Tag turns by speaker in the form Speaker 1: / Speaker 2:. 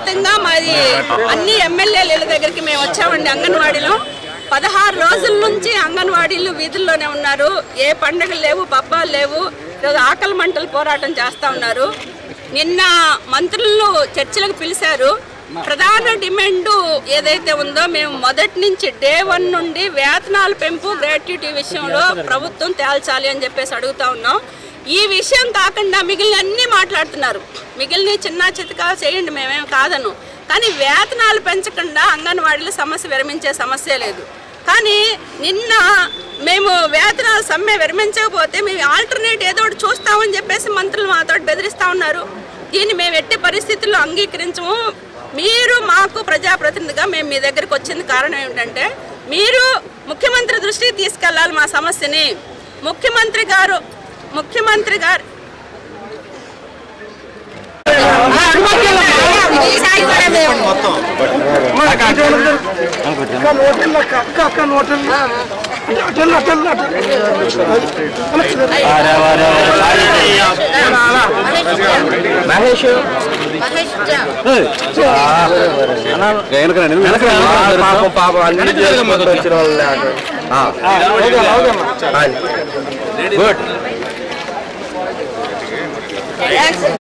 Speaker 1: వ్యాప్తంగా మాది అన్ని ఎమ్మెల్యేల ఇళ్ళ దగ్గరికి మేము వచ్చామండి అంగన్వాడీలో పదహారు రోజుల నుంచి అంగన్వాడీలు వీధుల్లోనే ఉన్నారు ఏ పండుగలు లేవు పబ్బాలు లేవు ఈరోజు ఆకలి మంటలు పోరాటం చేస్తూ ఉన్నారు నిన్న మంత్రులను చర్చలకు పిలిచారు ప్రధాన డిమాండ్ ఏదైతే ఉందో మేము మొదటి నుంచి డే వన్ నుండి వేతనాల పెంపు గ్రాట్యుటీ విషయంలో ప్రభుత్వం తేల్చాలి అని చెప్పేసి అడుగుతా ఉన్నాం ఈ విషయం కాకుండా మిగిలిన అన్ని మాట్లాడుతున్నారు మిగిలిన చిన్న చితకా చేయండి మేమేం కాదను కానీ వేతనాలు పెంచకుండా అంగన్వాడీల సమస్య విరమించే సమస్య లేదు కానీ నిన్న మేము వేతనాల సమ్మె విరమించకపోతే మేము ఆల్టర్నేట్ ఏదో ఒకటి చూస్తామని చెప్పేసి మంత్రులు మాతో బెదిరిస్తూ ఉన్నారు దీన్ని మేము ఎట్టి పరిస్థితుల్లో అంగీకరించము మీరు మాకు ప్రజాప్రతినిధిగా మేము మీ దగ్గరికి వచ్చింది కారణం ఏమిటంటే మీరు ముఖ్యమంత్రి దృష్టికి తీసుకెళ్ళాలి మా సమస్యని ముఖ్యమంత్రి గారు ముఖ్యమంత్రి గారు
Speaker 2: మహేష్ పాపం పాపం అన్ని చేసుకుంటూ వచ్చిన వాళ్ళు గుడ్